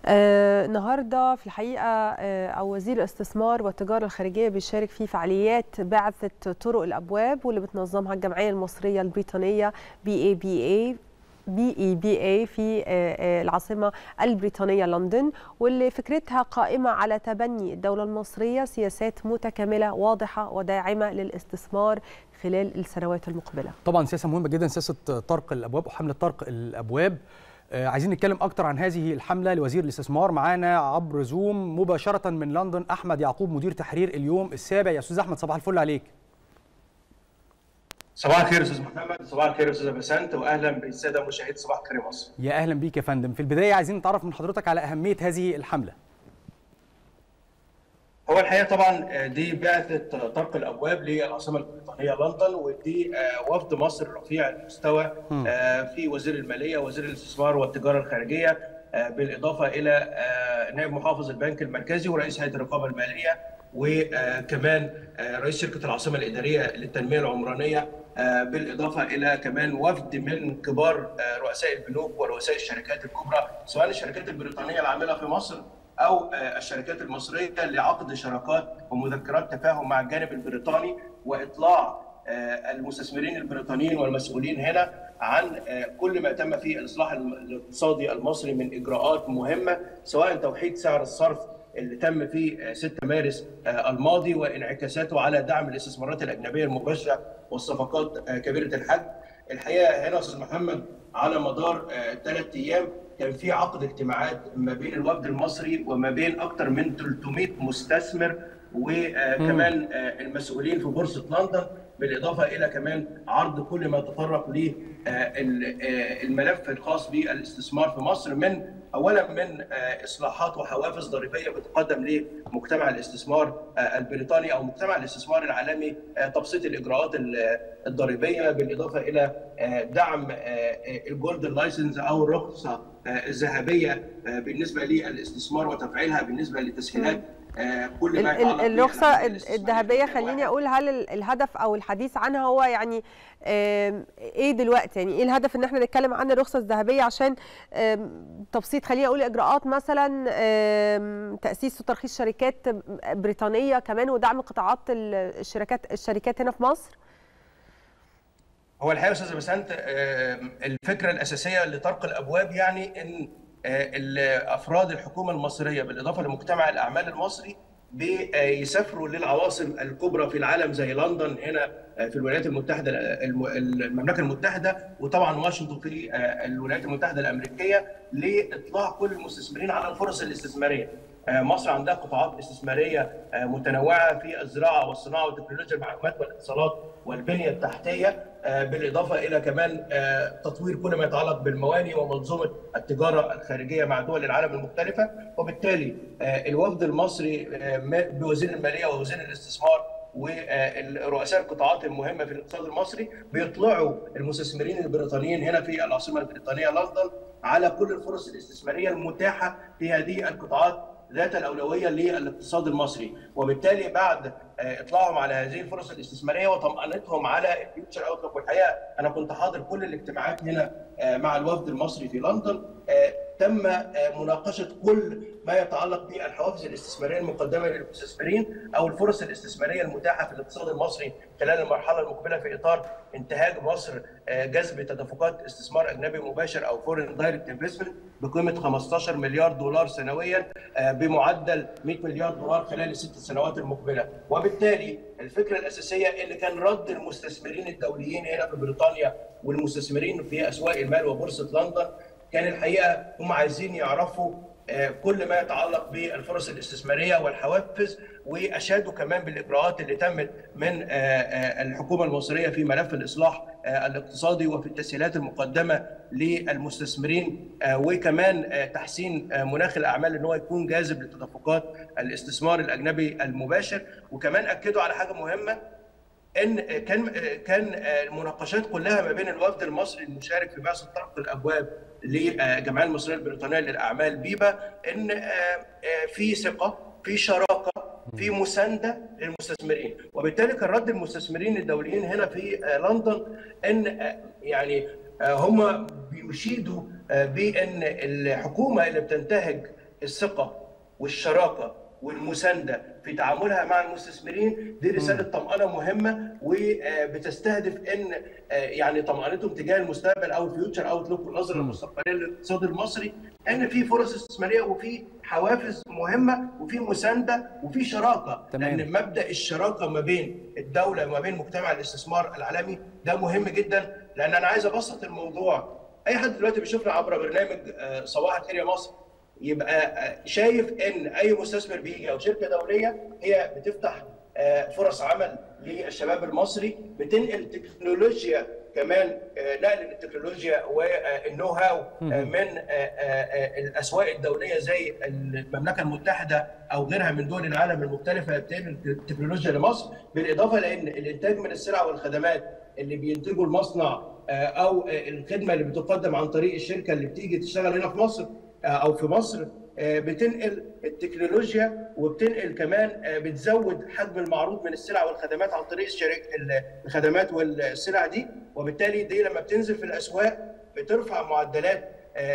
آه النهارده في الحقيقه آه او وزير الاستثمار والتجاره الخارجيه بيشارك في فعاليات بعثه طرق الابواب واللي بتنظمها الجمعيه المصريه البريطانيه بي اي بي اي بي اي بي اي في العاصمه البريطانيه لندن واللي فكرتها قائمه على تبني الدوله المصريه سياسات متكامله واضحه وداعمه للاستثمار خلال السنوات المقبله. طبعا سياسه مهمه جدا سياسه طرق الابواب وحمله طرق الابواب. عايزين نتكلم اكتر عن هذه الحمله لوزير الاستثمار معانا عبر زوم مباشره من لندن احمد يعقوب مدير تحرير اليوم السابع يا استاذ احمد صباح الفل عليك. صباح الخير استاذ محمد صباح الخير استاذ بسنت واهلا بالساده مشاهدي صباح الخير مصر يا اهلا بيك يا فندم في البدايه عايزين نتعرف من حضرتك على اهميه هذه الحمله هو الحقيقه طبعا دي بعثه طرق الابواب للعاصمه البريطانيه لندن ودي وفد مصر رفيع المستوى في وزير الماليه وزير الاستثمار والتجاره الخارجيه بالاضافه الى نائب محافظ البنك المركزي ورئيس هيئه الرقابه الماليه وكمان رئيس شركه العاصمه الاداريه للتنميه العمرانيه بالاضافه الى كمان وفد من كبار رؤساء البنوك ورؤساء الشركات الكبرى سواء الشركات البريطانيه العامله في مصر او الشركات المصريه لعقد شراكات ومذكرات تفاهم مع الجانب البريطاني واطلاع المستثمرين البريطانيين والمسؤولين هنا عن كل ما تم في الاصلاح الاقتصادي المصري من اجراءات مهمه سواء توحيد سعر الصرف اللي تم في 6 مارس الماضي وانعكاساته على دعم الاستثمارات الاجنبيه المباشره والصفقات كبيره الحجم. الحقيقه هنا استاذ محمد على مدار ثلاث ايام كان في عقد اجتماعات ما بين الوفد المصري وما بين اكثر من 300 مستثمر وكمان المسؤولين في بورصه لندن بالاضافه الى كمان عرض كل ما تطرق للملف الخاص بالاستثمار في مصر من اولا من اصلاحات وحوافز ضريبيه بتقدم لمجتمع الاستثمار البريطاني او مجتمع الاستثمار العالمي تبسيط الاجراءات الضريبيه بالاضافه الى دعم الجولد لايسنس او الرخصه الذهبيه بالنسبه للاستثمار وتفعيلها بالنسبه لتسهيلات كل ما يتعلق الرخصه الذهبيه خليني اقول هل الهدف او الحديث عنها هو يعني ايه دلوقتي يعني ايه الهدف ان احنا نتكلم عن الرخصه الذهبيه عشان تبسيط خليني اقول اجراءات مثلا تاسيس وترخيص شركات بريطانيه كمان ودعم قطاعات الشركات الشركات هنا في مصر هو الحقيقه استاذ بسنت الفكره الاساسيه لطرق الابواب يعني ان افراد الحكومه المصريه بالاضافه لمجتمع الاعمال المصري بيسافروا للعواصم الكبرى في العالم زي لندن هنا في الولايات المتحده المملكه المتحده وطبعا واشنطن في الولايات المتحده الامريكيه لاطلاع كل المستثمرين على الفرص الاستثماريه. مصر عندها قطاعات استثماريه متنوعه في الزراعه والصناعه وتكنولوجيا المعلومات والاتصالات والبنيه التحتيه بالاضافه الى كمان تطوير كل ما يتعلق بالمواني ومنظومه التجاره الخارجيه مع دول العالم المختلفه وبالتالي الوفد المصري بوزير الماليه ووزير الاستثمار ورؤساء القطاعات المهمه في الاقتصاد المصري بيطلعوا المستثمرين البريطانيين هنا في العاصمه البريطانيه لندن على كل الفرص الاستثماريه المتاحه في هذه القطاعات ذات الاولويه للاقتصاد المصري وبالتالي بعد اطلاعهم على هذه الفرص الاستثماريه وطمانتهم على الفيوتشر اوتلوك والحقيقه انا كنت حاضر كل الاجتماعات هنا مع الوفد المصري في لندن تم مناقشه كل ما يتعلق بالحوافز الاستثماريه المقدمه للمستثمرين او الفرص الاستثماريه المتاحه في الاقتصاد المصري خلال المرحله المقبله في اطار انتهاج مصر جذب تدفقات استثمار اجنبي مباشر او فورين دايركت انفستمنت بقيمه 15 مليار دولار سنويا بمعدل 100 مليار دولار خلال الست سنوات المقبله وبالتالي الفكره الاساسيه اللي كان رد المستثمرين الدوليين هنا في بريطانيا والمستثمرين في اسواق المال وبورصه لندن كان الحقيقه هم عايزين يعرفوا كل ما يتعلق بالفرص الاستثماريه والحوافز واشادوا كمان بالاجراءات اللي تمت من الحكومه المصريه في ملف الاصلاح الاقتصادي وفي التسهيلات المقدمه للمستثمرين وكمان تحسين مناخ الاعمال ان هو يكون جاذب لتدفقات الاستثمار الاجنبي المباشر وكمان اكدوا على حاجه مهمه ان كان كان المناقشات كلها ما بين الوفد المصري المشارك في بعثه طرق الابواب للجمعيه المصريه البريطانيه للاعمال بيبا ان في ثقه في شراكه في مسانده للمستثمرين وبالتالي كان رد المستثمرين الدوليين هنا في لندن ان يعني هم بيشيدوا بان الحكومه اللي بتنتهج الثقه والشراكه والمسانده في تعاملها مع المستثمرين دي رساله طمانه مهمه وبتستهدف ان يعني طمانتهم تجاه المستقبل او الفيوتشر اوت لوك والنظره المستقبليه للاقتصاد المصري ان في فرص استثماريه وفي حوافز مهمه وفي مسانده وفي شراكه تمام. لان مبدا الشراكه ما بين الدوله وما بين مجتمع الاستثمار العالمي ده مهم جدا لان انا عايز ابسط الموضوع اي حد دلوقتي بيشوفنا عبر برنامج آه، صباح الخير يا مصر يبقى شايف ان اي مستثمر بيجي او شركه دوليه هي بتفتح فرص عمل للشباب المصري بتنقل تكنولوجيا كمان نقل التكنولوجيا والنو هاو من الاسواق الدوليه زي المملكه المتحده او غيرها من دول العالم المختلفه بتنقل التكنولوجيا لمصر بالاضافه لان الانتاج من السلع والخدمات اللي بينتجه المصنع او الخدمه اللي بتقدم عن طريق الشركه اللي بتيجي تشتغل هنا في مصر او في مصر بتنقل التكنولوجيا وبتنقل كمان بتزود حجم المعروض من السلع والخدمات عن طريق الشركة الخدمات والسلع دي وبالتالي دي لما بتنزل في الاسواق بترفع معدلات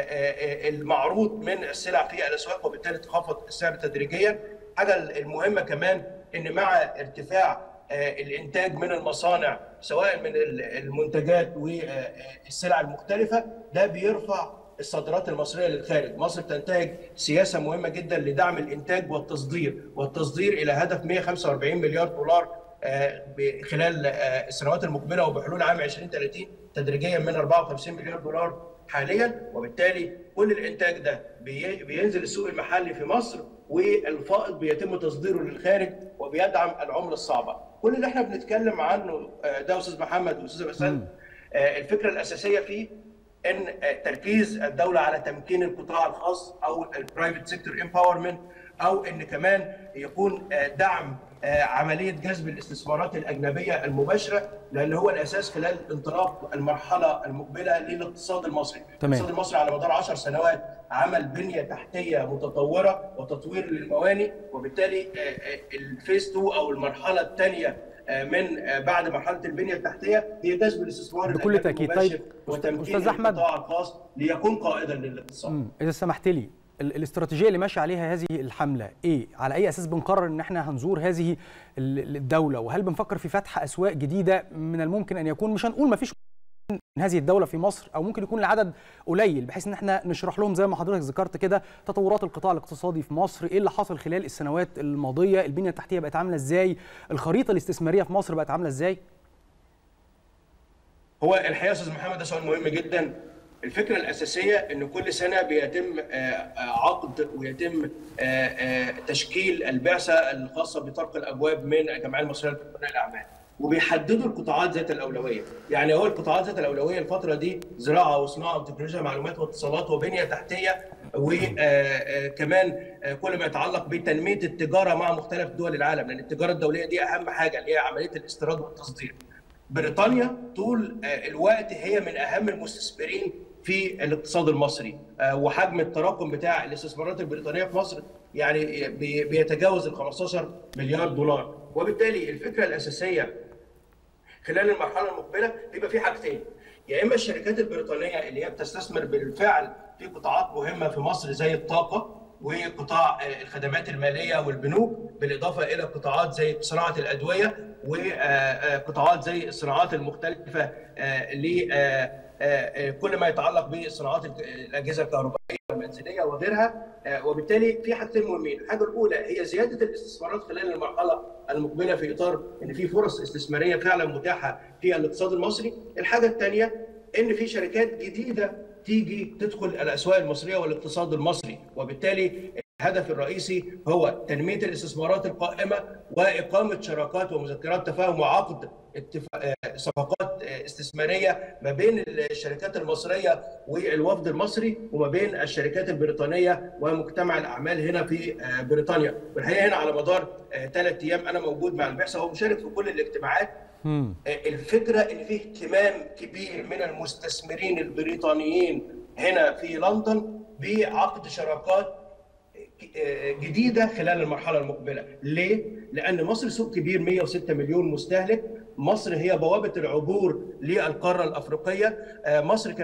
المعروض من السلع في الاسواق وبالتالي تخفض السعر تدريجيا حاجه المهمه كمان ان مع ارتفاع الانتاج من المصانع سواء من المنتجات والسلع المختلفه ده بيرفع الصادرات المصريه للخارج، مصر تنتهج سياسه مهمه جدا لدعم الانتاج والتصدير، والتصدير الى هدف 145 مليار دولار خلال السنوات المقبله وبحلول عام 2030 تدريجيا من 54 مليار دولار حاليا، وبالتالي كل الانتاج ده بينزل السوق المحلي في مصر والفائض بيتم تصديره للخارج وبيدعم العمله الصعبه. كل اللي احنا بنتكلم عنه ده استاذ محمد واستاذ بسام الفكره الاساسيه فيه ان تركيز الدوله على تمكين القطاع الخاص او البرايفت سيكتور امباورمنت او ان كمان يكون دعم عمليه جذب الاستثمارات الاجنبيه المباشره لان هو الاساس خلال انطلاق المرحله المقبله للاقتصاد المصري. تمام. الاقتصاد المصري على مدار 10 سنوات عمل بنيه تحتيه متطوره وتطوير للموانئ وبالتالي الفيز 2 او المرحله الثانيه من بعد مرحله البنيه التحتيه هي جذب الاستثمار بكل تاكيد طيب وتمكين استاذ احمد القطاع الخاص ليكون قائدا للاقتصاد. اذا سمحت لي الاستراتيجيه اللي ماشيه عليها هذه الحمله ايه؟ على اي اساس بنقرر ان احنا هنزور هذه الدوله وهل بنفكر في فتح اسواق جديده من الممكن ان يكون مش هنقول ما فيش من هذه الدوله في مصر او ممكن يكون العدد قليل بحيث ان احنا نشرح لهم زي ما حضرتك ذكرت كده تطورات القطاع الاقتصادي في مصر ايه اللي حصل خلال السنوات الماضيه البنيه التحتيه بقت عامله ازاي الخريطه الاستثماريه في مصر بقت عامله ازاي هو الحقيقه يا استاذ محمد ده سؤال مهم جدا الفكره الاساسيه ان كل سنه بيتم عقد ويتم تشكيل البعثه الخاصه بطرق الابواب من الجمعيه المصريه لبناء الاعمال وبيحددوا القطاعات ذات الاولويه، يعني هو القطاعات ذات الاولويه الفتره دي زراعه وصناعه وتكنولوجيا معلومات واتصالات وبنيه تحتيه وكمان كل ما يتعلق بتنميه التجاره مع مختلف دول العالم لان التجاره الدوليه دي اهم حاجه اللي هي عمليه الاستيراد والتصدير. بريطانيا طول الوقت هي من اهم المستثمرين في الاقتصاد المصري وحجم التراكم بتاع الاستثمارات البريطانيه في مصر يعني بيتجاوز ال 15 مليار دولار وبالتالي الفكره الاساسيه خلال المرحله المقبله بيبقى في حاجتين يا اما الشركات البريطانيه اللي هي بتستثمر بالفعل في قطاعات مهمه في مصر زي الطاقه وقطاع الخدمات الماليه والبنوك بالاضافه الى قطاعات زي صناعه الادويه وقطاعات زي الصناعات المختلفه لكل ما يتعلق بصناعات الاجهزه الكهربائيه والمنزليه وغيرها وبالتالي في حاجتين مهمين، الحاجه الاولى هي زياده الاستثمارات خلال المرحله المقبله في اطار ان في فرص استثماريه فعلا متاحه في الاقتصاد المصري، الحاجه الثانيه ان في شركات جديده تيجي تدخل الاسواق المصريه والاقتصاد المصري وبالتالي الهدف الرئيسي هو تنميه الاستثمارات القائمه واقامه شراكات ومذكرات تفاهم وعقد صفقات استثماريه ما بين الشركات المصريه والوفد المصري وما بين الشركات البريطانيه ومجتمع الاعمال هنا في بريطانيا والحقيقه هنا على مدار ثلاث ايام انا موجود مع البعثه ومشارك في كل الاجتماعات الفكره ان في اهتمام كبير من المستثمرين البريطانيين هنا في لندن بعقد شراكات جديده خلال المرحله المقبله، ليه؟ لان مصر سوق كبير 106 مليون مستهلك، مصر هي بوابه العبور للقاره الافريقيه، مصر كمان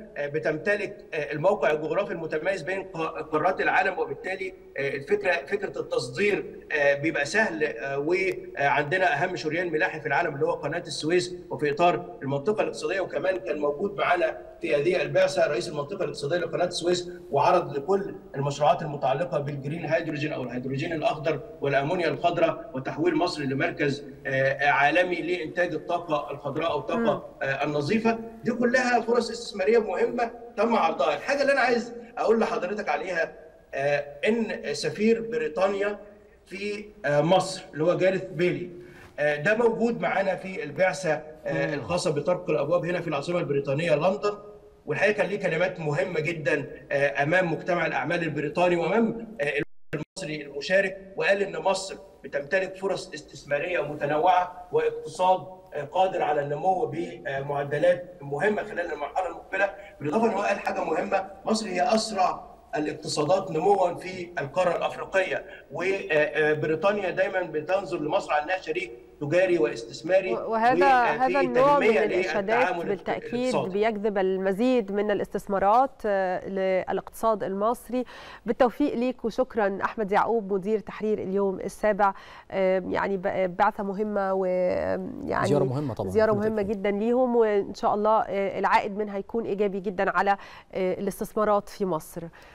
بتمتلك الموقع الجغرافي المتميز بين قارات العالم وبالتالي الفكره فكره التصدير بيبقى سهل وعندنا اهم شريان ملاحي في العالم اللي هو قناه السويس وفي اطار المنطقه الاقتصاديه وكمان كان موجود معانا في هذه البعثه رئيس المنطقه الاقتصاديه لقناه السويس وعرض لكل المشروعات المتعلقه بالجرين هيدروجين او الهيدروجين الاخضر والامونيا الخضراء وتحويل مصر لمركز عالمي لانتاج الطاقه الخضراء او الطاقه النظيفه دي كلها فرص استثماريه مهمه تم عرضها الحاجه اللي انا عايز اقول لحضرتك عليها ان سفير بريطانيا في مصر اللي هو جارث بيلي ده موجود معانا في البعثه الخاصه بطرق الابواب هنا في العاصمه البريطانيه لندن والحقيقه كان ليه كلمات مهمه جدا امام مجتمع الاعمال البريطاني وامام المصري المشارك وقال ان مصر بتمتلك فرص استثماريه متنوعه واقتصاد قادر على النمو بمعدلات مهمه خلال المرحله المقبله بالاضافه ان هو قال حاجه مهمه مصر هي اسرع الاقتصادات نموا في القاره الافريقيه وبريطانيا دايما بتنظر لمصر على انها شريك تجاري واستثماري وهذا هذا النوع من الاشادات بالتاكيد بيجذب المزيد من الاستثمارات للاقتصاد المصري بالتوفيق ليك وشكرا احمد يعقوب مدير تحرير اليوم السابع يعني بعثه مهمه ويعني زياره مهمه طبعا زياره مهمه جدا ليهم وان شاء الله العائد منها يكون ايجابي جدا على الاستثمارات في مصر